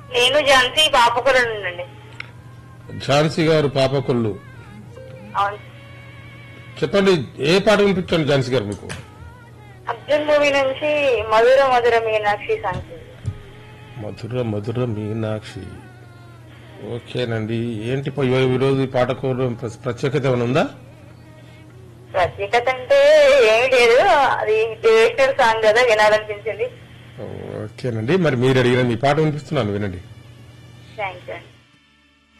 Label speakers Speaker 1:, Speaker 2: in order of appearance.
Speaker 1: నేను ఝాన్సీ పాపకులండి
Speaker 2: ఝాన్సీ గారు పాపకొల్లు
Speaker 1: అవును
Speaker 2: చెప్పండి ఏ పాట వినిపించండి ఝాన్సీ గారు మీకు
Speaker 1: అర్జున్ మూవీ నుంచి మధుర మధుర మీనాక్షి సాంగ్
Speaker 2: మధుర మధుర మీనాక్షి ఓకేనండి ఏంటి పో- ఈరోజు ఈ పాటకు ప్ర- ప్రత్యేకత ఏమైనా ఉందా
Speaker 1: ప్రత్యేకత అంటే ఏమీ లేదు అది డివేషనల్ సాంగ్ కదా వినాలనిపించింది
Speaker 2: ఓకేనండి మరి మీరు అడిగిన మీ పాట వినిపిస్తున్నాను వినండి
Speaker 1: థ్యాంక్ యూ అండి